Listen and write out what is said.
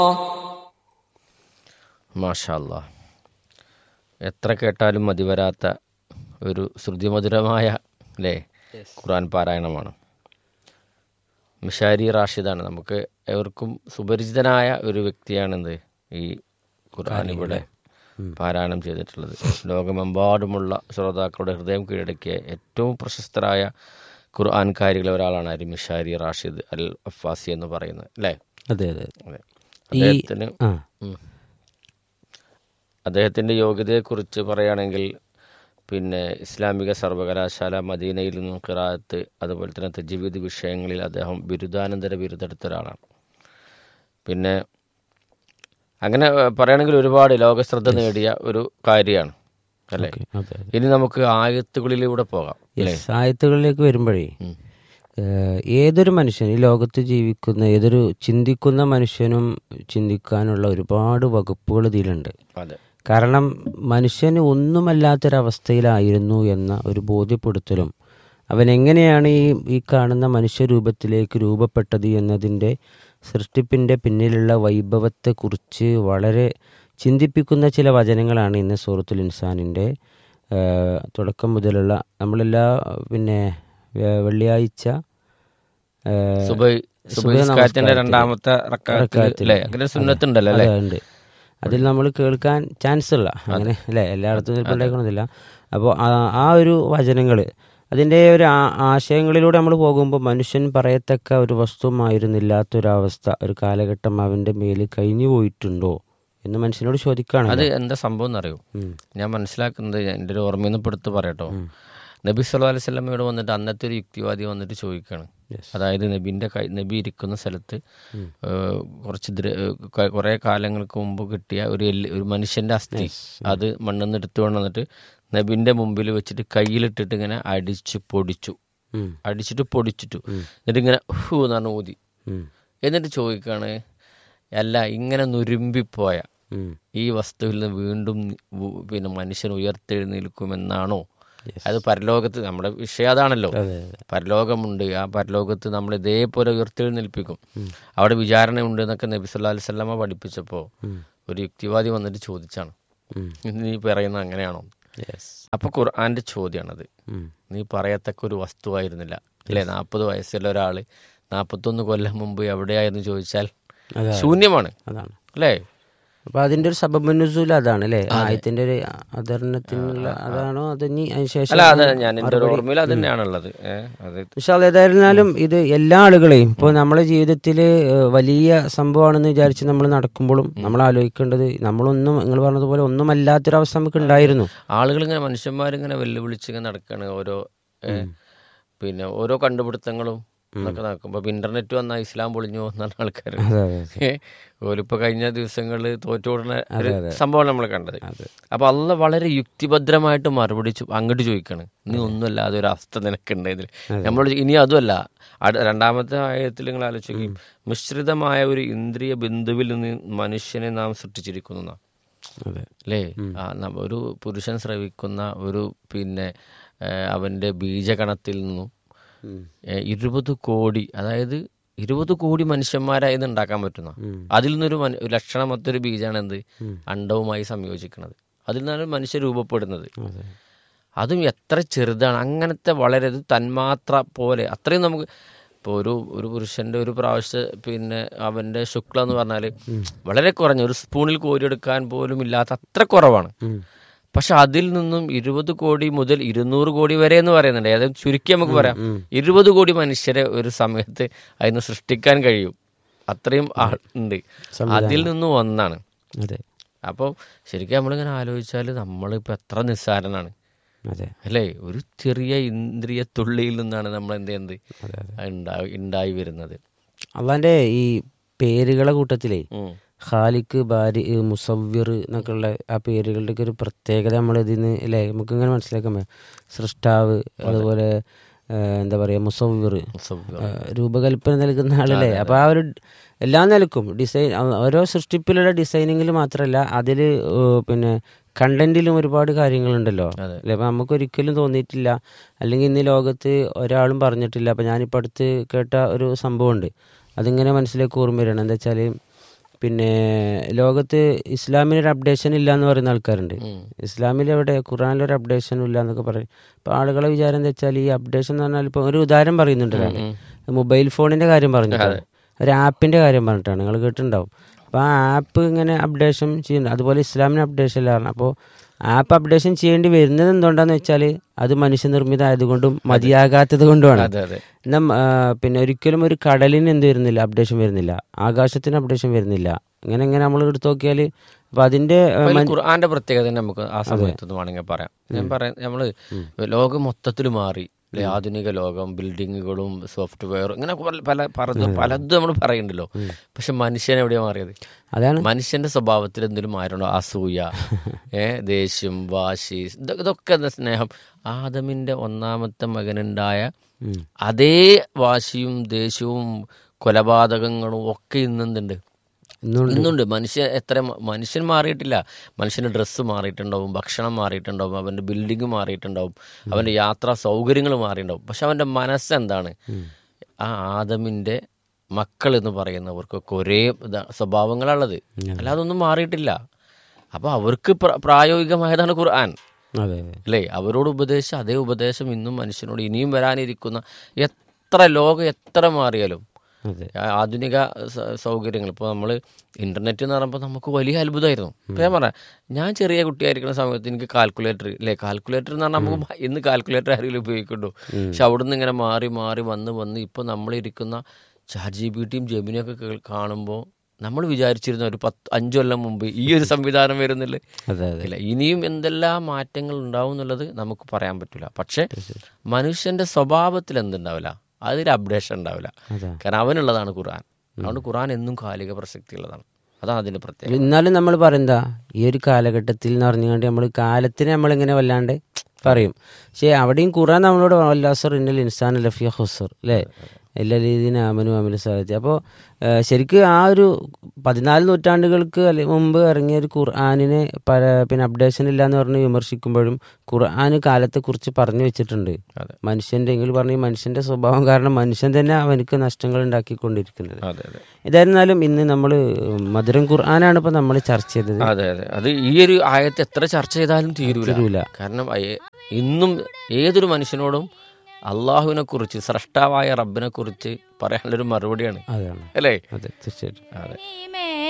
മാഷല്ല എത്ര കേട്ടാലും മതിവരാത്ത ഒരു ശ്രുതിമധുരമായ അല്ലേ ഖുർആൻ പാരായണമാണ് മിഷാരി റാഷിദാണ് നമുക്ക് എവർക്കും സുപരിചിതനായ ഒരു വ്യക്തിയാണെന്ത് ഈ ഖുർആൻ ഇവിടെ പാരായണം ചെയ്തിട്ടുള്ളത് ലോകമെമ്പാടുമുള്ള ശ്രോതാക്കളുടെ ഹൃദയം കീഴടക്കിയ ഏറ്റവും പ്രശസ്തരായ ഖുർആൻകാരികളിൽ ഒരാളാണ് അരി മിഷാരി റാഷിദ് അൽ അഫാസി എന്ന് പറയുന്നത് അല്ലേ അതെ അതെ അതെ ഈ അദ്ദേഹത്തിന് ആ ഉം. അദ്ദേഹത്തിൻ്റെ യോഗ്യതയെക്കുറിച്ച് പറയുകയാണെങ്കിൽ പിന്നെ ഇസ്ലാമിക സർവകലാശാല മദീനയിൽ നിന്നും ഖിറാത്ത് അതുപോലെ തന്നെ തജ്വീദ് വിഷയങ്ങളിൽ അദ്ദേഹം ബിരുദാനന്തര ബിരുദെടുത്ത ഒരാളാണ് പിന്നെ അങ്ങനെ ഏഹ്, പറയുകയാണെങ്കിൽ ഒരുപാട് ലോകശ്രദ്ധ നേടിയ ഒരു കാര്യമാണ് അല്ലേ ഓക്കേ, അതെ അതെ ഇനി നമുക്ക് ആയത്തുകളിലൂടെ പോകാം അല്ലേ സാഹിത്യങ്ങളിലേക്ക് വരുമ്പോഴേ ഉം. ഏഹ്, ഏതൊരു മനുഷ്യൻ ഈ ലോകത്ത് ജീവിക്കുന്ന ഏതൊരു ചിന്തിക്കുന്ന മനുഷ്യനും ചിന്തിക്കാനുള്ള ഒരുപാട് വകുപ്പുകൾ ഇതിലുണ്ട് അതെ കാരണം മനുഷ്യന് ഒന്നുമല്ലാത്തൊരവസ്ഥയിലായിരുന്നു എന്ന ഒരു ബോധ്യപ്പെടുത്തലും അവൻ എങ്ങനെയാണ് ഈ ഈ കാണുന്ന മനുഷ്യരൂപത്തിലേക്ക് രൂപപ്പെട്ടത് എന്നതിൻ്റെ സൃഷ്ടിപ്പിൻ്റെ പിന്നിലുള്ള വൈഭവത്തെക്കുറിച്ച് വളരെ ചിന്തിപ്പിക്കുന്ന ചില വചനങ്ങളാണ് ഇന്ന് സൂറത്തുൽ ഇൻസാനിൻ്റെ ഏഹ്, തുടക്കം മുതലുള്ള നമ്മളെല്ലാ പിന്നെ വെ- വെള്ളിയാഴ്ച ഏഹ്, സുബൈ സുബഹി സുബൈ നിസ്കാരത്തിന്റെ നമസ്കാരത്തിൽ. രണ്ടാമത്തെ റക്കാത്തിൽ റക്കാത്തിൽ. അല്ലേ അങ്ങനെ ഒരു സുന്നത്തുണ്ടല്ലോ അല്ലേ അതെ, ഉണ്ട് അതിൽ നമ്മൾ കേൾക്കാൻ ചാൻസ് ഉള്ള അങ്ങനെ അല്ലേ എല്ലായിടത്തും ചിലപ്പോൾ ഉണ്ടായിക്കൊള്ളുന്നില്ല അപ്പോൾ ആ ഒരു വചനങ്ങൾ അതിൻ്റെ ഒരു ആ- ആശയങ്ങളിലൂടെ നമ്മൾ പോകുമ്പോൾ മനുഷ്യൻ പറയത്തക്ക ഒരു വസ്തുവായിരുന്നില്ലാത്തൊരവസ്ഥ ഒരു കാലഘട്ടം അവൻ്റെ മേൽ കഴിഞ്ഞു പോയിട്ടുണ്ടോ എന്ന് മനുഷ്യനോട് ചോദിക്കുകയാണ് അത് എന്താ സംഭവം എന്നറിയോ ഉം. ഞാൻ മനസ്സിലാക്കുന്നത് ഞാൻ എൻ്റെ ഒരു ഓർമ്മയിൽ നിന്ന് പെടുത്ത് പറയട്ടോ നബി സല്ലു അലൈഹി സ്വലമയോട് വന്നിട്ട് അന്നത്തെ ഒരു യുക്തിവാദി വന്നിട്ട് ചോദിക്കുകയാണ് അതായത് നബിൻ്റെ കൈ നബി ഇരിക്കുന്ന സ്ഥലത്ത് ഏഹ്, കുറച്ച് ദ്ര- ഏഹ്, ക- കുറേ കാലങ്ങൾക്ക് മുമ്പ് കിട്ടിയ ഒരു എല്ല് ഒരു മനുഷ്യൻ്റെ അസ്ഥി അത് മണ്ണെന്ന് എടുത്തു കൊണ്ടുവന്നിട്ട് നബിൻ്റെ മുമ്പിൽ വെച്ചിട്ട് കയ്യിലിട്ടിട്ട് ഇങ്ങനെ അടിച്ച് പൊടിച്ചു ഉം. അടിച്ചിട്ട് പൊടിച്ചിട്ടു എന്നിട്ട് ഇങ്ങനെ ഹൂ എന്നാണ് ഊതി ഉം. എന്നിട്ട് ചോദിക്കുകയാണ് അല്ല ഇങ്ങനെ നുരുമ്പിപ്പോയ ഉം. ഈ വസ്തുവിൽ നിന്ന് വീണ്ടും ഉ- പിന്നെ മനുഷ്യൻ ഉയർത്തെഴുന്നേൽക്കുമെന്നാണോ അത് പരലോകത്ത് നമ്മുടെ വിഷയം അതാണല്ലോ അതെ അതെ പരലോകമുണ്ട് ആ പരലോകത്ത് നമ്മൾ ഇതേപോലെ ഉയർത്തെഴുന്നേൽപ്പിക്കും അവിടെ വിചാരണ ഉണ്ട് എന്നൊക്കെ നബി സല്ലാ അലൈഹി സ്വല്ലാമ പഠിപ്പിച്ചപ്പോൾ ഒരു യുക്തിവാദി വന്നിട്ട് ചോദിച്ചാണ് ഉം. ഇത് നീ പറയുന്നത് അങ്ങനെയാണോ യെസ് അപ്പൊ ഖുർആന്റെ ചോദ്യമാണത് ഉം. നീ പറയത്തക്ക ഒരു വസ്തുവായിരുന്നില്ല അല്ലേ നാൽപ്പത് വയസ്സുള്ള ഒരാള് നാൽപ്പത്തൊന്ന് കൊല്ലം മുമ്പ് എവിടെയായിരുന്നു ചോദിച്ചാൽ അതെ ശൂന്യമാണ് അതാണ് അല്ലേ അപ്പൊ അതിന്റെ ഒരു സബബനുസൂൽ അതാണ് അല്ലേ ആയത്തിന്റെ ഒരു അവതരണത്തിനുള്ള അതാണോ അത് ഇനി അതിന് ശേഷം അല്ല അത് ഞാൻ എൻ്റെ ഒരു ഓർമ്മയിൽ അത് തന്നെയാണുള്ളത് ഏഹ് അത് വിശാൽ ഏതായിരുന്നാലും ഇത് എല്ലാ ആളുകളെയും ഇപ്പോൾ നമ്മുടെ ജീവിതത്തിൽ വലിയ സംഭവമാണെന്ന് വിചാരിച്ച് നമ്മൾ നടക്കുമ്പോഴും നമ്മൾ ആലോചിക്കേണ്ടത് നമ്മളൊന്നും നിങ്ങൾ പറഞ്ഞതുപോലെ ഒന്നുമല്ലാത്തൊരവസ്ഥ നമുക്ക് ഉണ്ടായിരുന്നു ആളുകൾ ഇങ്ങനെ മനുഷ്യന്മാരിങ്ങനെ വെല്ലുവിളിച്ച് ഇങ്ങനെ നടക്കുകയാണ് ഓരോ ഏഹ്, പിന്നെ ഓരോ കണ്ടുപിടുത്തങ്ങളും എന്നൊക്കെ നടക്കുമ്പോൾ ഇന്റർനെറ്റ് വന്നാൽ ഇസ്ലാം പൊളിഞ്ഞു പോകുന്ന ആൾക്കാർ അതെ അതെ ഓലിപ്പോ കഴിഞ്ഞ ദിവസങ്ങളിൽ തോറ്റുകൂടുന്ന ഒരു സംഭവം നമ്മൾ കണ്ടത് അപ്പൊ അല്ല വളരെ യുക്തിഭദ്രമായിട്ട് മറുപടി ചോ- അങ്ങോട്ട് ചോദിക്കാണ് നീ ഒന്നുമല്ലാതെ ഒരു അവസ്ഥ നിനക്കുണ്ട് ഇതിൽ നമ്മളോട് ഇനി അതുമല്ല അട- രണ്ടാമത്തെ ആയത്തിൽ നിങ്ങൾ ആലോചിക്കും മിശ്രിതമായ ഒരു ഇന്ദ്രിയ ബിന്ദുവിൽ നിന്ന് മനുഷ്യനെ നാം സൃഷ്ടിച്ചിരിക്കുന്നു എന്നാ. അതെ അല്ലേ ആ, ന- ഒരു പുരുഷൻ ശ്രവിക്കുന്ന ഒരു പിന്നെ ഏഹ്, അവന്റെ ബീജകണത്തിൽ നിന്നും ഉം. ഏഹ്, ഇരുപത് കോടി അതായത് ഇരുപത് കോടി മനുഷ്യന്മാരായി ഇത് ഉണ്ടാക്കാൻ പറ്റുന്ന അതിൽ നിന്നൊരു മനു- ഒരു ലക്ഷണമൊത്തൊരു ബീജാണ് എന്ത് അണ്ടവുമായി സംയോജിക്കുന്നത് അതിൽ നിന്നാണ് മനുഷ്യർ രൂപപ്പെടുന്നത് അതെ അതും എത്ര ചെറുതാണ് അങ്ങനത്തെ വളരെ ഇത് തന്മാത്ര പോലെ അത്രയും നമുക്ക് ഇപ്പോൾ ഒരു ഒരു പുരുഷന്റെ ഒരു പ്രാവശ്യം പിന്നെ അവന്റെ ശുക്ല എന്ന് പറഞ്ഞാൽ വളരെ കുറഞ്ഞ ഒരു സ്പൂണിൽ കോരിയെടുക്കാൻ പോലും ഇല്ലാത്ത അത്ര കുറവാണ് ഉം. പക്ഷെ അതിൽ നിന്നും ഇരുപത് കോടി മുതൽ ഇരുന്നൂറ് കോടി വരെ എന്ന് പറയുന്നുണ്ട് അതായത് ചുരുക്കി നമുക്ക് പറയാം ഇരുപത് കോടി മനുഷ്യരെ ഒരു സമയത്ത് അതിന് സൃഷ്ടിക്കാൻ കഴിയും അത്രയും ആൾ ഉണ്ട് അതിൽ നിന്നും ഒന്നാണ് അതെ അപ്പോൾ ശരിക്കും നമ്മളിങ്ങനെ ആലോചിച്ചാൽ നമ്മളിപ്പോൾ എത്ര നിസ്സാരനാണ് അതെ അല്ലേ ഒരു ചെറിയ ഇന്ദ്രിയ തുള്ളിയിൽ നിന്നാണ് നമ്മൾ എന്ത് ചെയ്യുന്നത് അതെ അതെ ഉണ്ടായി ഉണ്ടായി വരുന്നത് അള്ളാന്റെ ഈ പേരുകളെ കൂട്ടത്തിലേ ഉം. ഖാലിക്ക് ബാരി മുസവ്വിർ എന്നൊക്കെയുള്ള ആ പേരുകളുടെയൊക്കെ ഒരു പ്രത്യേകത നമ്മൾ ഇതിന് അല്ലേ നമുക്ക് ഇങ്ങനെ മനസ്സിലാക്കാൻ പറ്റും സൃഷ്ടാവ് അതുപോലെ ആ, എന്താ പറയുക മുസവ്വിർ മുസവ്വിർ. ആ, രൂപകൽപ്പന നൽകുന്ന ആളല്ലേ അപ്പോൾ ആ ഒരു എല്ലാ നിലക്കും ഡിസൈൻ ആ, ഓരോ സൃഷ്ടിപ്പിലുള്ള ഡിസൈനിങ്ങിൽ മാത്രമല്ല അതിൽ പിന്നെ കണ്ടന്റിലും ഒരുപാട് കാര്യങ്ങളുണ്ടല്ലോ അതെ. അല്ലേ അപ്പം നമുക്ക് ഒരിക്കലും തോന്നിയിട്ടില്ല അല്ലെങ്കിൽ ഇന്ന് ലോകത്ത് ഒരാളും പറഞ്ഞിട്ടില്ല അപ്പം ഞാനിപ്പോൾ അടുത്ത് കേട്ട ഒരു സംഭവമുണ്ട് അതിങ്ങനെ മനസ്സിലേക്ക് ഓർമ്മ വരികയാണ് എന്താ വെച്ചാൽ പിന്നെ ലോകത്ത് ഇസ്ലാമിനൊരു അപ്ഡേഷൻ ഇല്ല എന്ന് പറയുന്ന ആൾക്കാരുണ്ട് ഉം. ഇസ്ലാമിൽ എവിടെ ഖുറാനിലൊരു അപ്ഡേഷനും ഇല്ല എന്നൊക്കെ പറയും അപ്പോൾ ആളുകളെ വിചാരം എന്താ വെച്ചാൽ ഈ അപ്ഡേഷൻ എന്ന് പറഞ്ഞാൽ ഇപ്പോൾ ഒരു ഉദാഹരണം പറയുന്നുണ്ട് ഒരാൾ മൊബൈൽ ഫോണിൻ്റെ കാര്യം പറഞ്ഞിട്ടാണ് ഒരു ആപ്പിൻ്റെ കാര്യം പറഞ്ഞിട്ടാണ് നിങ്ങൾ കേട്ടിട്ടുണ്ടാവും അപ്പോൾ ആ ആപ്പ് ഇങ്ങനെ അപ്ഡേഷൻ ചെയ്യുന്നുണ്ട് അതുപോലെ ഇസ്ലാമിന് അപ്ഡേഷൻ ഇല്ലായിരുന്നു അപ്പോൾ ആപ്പ് അപ്ഡേഷൻ ചെയ്യേണ്ടി വരുന്നത് എന്തുകൊണ്ടാന്ന് വെച്ചാൽ അത് മനുഷ്യനിർമ്മിതം ആയതുകൊണ്ടും മതിയാകാത്തത് കൊണ്ടുമാണ് അതെ അതെ നം ആ, പിന്നെ ഒരിക്കലും ഒരു കടലിന് എന്ത് വരുന്നില്ല അപ്ഡേഷൻ വരുന്നില്ല ആകാശത്തിന് അപ്ഡേഷൻ വരുന്നില്ല ഇങ്ങനെ ഇങ്ങനെ നമ്മൾ എടുത്തു നോക്കിയാൽ അപ്പൊ അതിന്റെ ആ, അപ്പൊ ഈ മൻ- ഖുർആന്റെ പ്രത്യേകത നമുക്ക് ആ സമയത്ത് ഒന്ന് വേണമെങ്കിൽ പറയാം ഞാൻ പറയാം നമ്മള് ലോകം മൊത്തത്തിൽ മാറി അല്ലെ ആധുനിക ലോകം ബിൽഡിങ്ങുകളും സോഫ്റ്റ്വെയറും ഇങ്ങനെ പല- പല പറഞ്ഞ പലതും നമ്മൾ പറയുന്നുണ്ടല്ലോ പക്ഷെ മനുഷ്യൻ എവിടെയാ മാറിയത് അതാണ് മനുഷ്യന്റെ സ്വഭാവത്തിൽ എന്തെങ്കിലും മാറ്റമുണ്ടോ അസൂയ ഏ ദേഷ്യം വാശി ഇതൊ- ഇതൊക്കെ എന്താ സ്നേഹം ആദമിന്റെ ഒന്നാമത്തെ മകനുണ്ടായ അതേ വാശിയും ദേഷ്യവും കൊലപാതകങ്ങളും ഒക്കെ ഇന്നെന്തുണ്ട് ഇന്നുണ്ട് ഇന്നുണ്ട് മനുഷ്യ എത്ര മ- മനുഷ്യൻ മാറിയിട്ടില്ല മനുഷ്യന്റെ ഡ്രസ്സ് മാറിയിട്ടുണ്ടാവും ഭക്ഷണം മാറിയിട്ടുണ്ടാവും അവന്റെ ബിൽഡിംഗ് മാറിയിട്ടുണ്ടാവും അവന്റെ യാത്രാ സൗകര്യങ്ങൾ മാറിയിട്ടുണ്ടാവും പക്ഷെ അവന്റെ മനസ്സെന്താണ് ആ ആദമിന്റെ മക്കൾ എന്ന് പറയുന്നവർക്കൊക്കെ ഒരേ ഇതാ- സ്വഭാവങ്ങളാണുള്ളത് അല്ലാതെ ഒന്നും മാറിയിട്ടില്ല അപ്പൊ അവർക്ക് പ്ര- പ്രായോഗികമായതാണ് ഖുർആൻ അതെ അതെ അല്ലേ അവരോട് ഉപദേശിച്ച അതേ ഉപദേശം ഇന്നും മനുഷ്യനോട് ഇനിയും വരാനിരിക്കുന്ന എത്ര ലോകം എത്ര മാറിയാലും അതെ ആ ആധുനിക സ- സൗകര്യങ്ങൾ ഇപ്പോൾ നമ്മൾ ഇന്റർനെറ്റ് എന്ന് പറയുമ്പോൾ നമുക്ക് വലിയ അത്ഭുതമായിരുന്നു ഇപ്പം ഞാൻ പറയാം ഞാൻ ചെറിയ കുട്ടിയായിരിക്കുന്ന സമയത്ത് എനിക്ക് കാൽക്കുലേറ്റർ അല്ലേ കാൽക്കുലേറ്റർ എന്ന് പറഞ്ഞാൽ നമുക്ക് ഇന്ന് കാൽക്കുലേറ്റർ ആരെങ്കിലും ഉപയോഗിക്കുന്നുണ്ടോ പക്ഷെ അവിടെ നിന്ന് ഇങ്ങനെ മാറി മാറി വന്ന് വന്ന് ഇപ്പോൾ നമ്മളിരിക്കുന്ന ചാറ്റ് ജി ബി ടിയും ജെമിനിയൊക്കെ കേൾ- കാണുമ്പോൾ നമ്മൾ വിചാരിച്ചിരുന്ന ഒരു പത്ത് അഞ്ചു കൊല്ലം മുമ്പ് ഈ ഒരു സംവിധാനം വരുന്നില്ല അതെ അതെ ഇല്ല ഇനിയും എന്തെല്ലാം മാറ്റങ്ങൾ ഉണ്ടാവും എന്നുള്ളത് നമുക്ക് പറയാൻ പറ്റില്ല പക്ഷെ മനുഷ്യന്റെ സ്വഭാവത്തിൽ എന്തുണ്ടാവില്ല അതിൽ അപ്ഡേഷൻ ഉണ്ടാവില്ല അതെ കാരണം അവനുള്ളതാണ് ഖുർആൻ അതുകൊണ്ട് ഖുർആൻ എന്നും കാലിക പ്രസക്തി ഉള്ളതാണ് അതാണ് അതിന്റെ പ്രത്യേകത എന്നാലും നമ്മൾ പറയുന്നതാ ഈ ഒരു കാലഘട്ടത്തിൽ എന്ന് പറഞ്ഞുകൊണ്ട് നമ്മൾ കാലത്തിനെ നമ്മളിങ്ങനെ വല്ലാണ്ട് പറയും പക്ഷേ അവിടെയും ഖുറാൻ നമ്മളോട് വല്ലാസർ ഇന്നൽ ഇൻസാൻ ലഫിയ ഹുസർ അല്ലേ എല്ലാ രീതിയിലും അമനു അമലു സാധിച്ചു അപ്പോൾ ശരിക്കും ആ ഒരു പതിനാല് നൂറ്റാണ്ടുകൾക്ക് അല്ലെ മുമ്പ് ഇറങ്ങിയ ഒരു ഖുർആാനിനെ പല പിന്നെ അപ്ഡേഷൻ ഇല്ല എന്ന് പറഞ്ഞ് വിമർശിക്കുമ്പോഴും ഖുർആൻ കാലത്തെക്കുറിച്ച് പറഞ്ഞു വെച്ചിട്ടുണ്ട് അതെ. മനുഷ്യൻ്റെ എങ്കിൽ പറഞ്ഞ ഈ മനുഷ്യൻ്റെ സ്വഭാവം കാരണം മനുഷ്യൻ തന്നെ അവനക്ക് നഷ്ടങ്ങൾ ഉണ്ടാക്കിക്കൊണ്ടിരിക്കുന്നത് അതെ അതെ ഏതായിരുന്നാലും ഇന്ന് നമ്മൾ മധുരം ഖുർആനാണ് ഇപ്പൊ നമ്മൾ ചർച്ച ചെയ്തത് അതെ അതെ അത് ഈ ഒരു ആയത്ത് എത്ര ചർച്ച ചെയ്താലും തീരൂല തീരൂല. കാരണം അയ- ഇന്നും ഏതൊരു മനുഷ്യനോടും അള്ളാഹുവിനെ കുറിച്ച് സ്രഷ്ടാവായ റബ്ബിനെ കുറിച്ച് പറയാനുള്ളൊരു മറുപടിയാണ് അതാണ് അല്ലേ അതെ തീർച്ചയായിട്ടും അതെ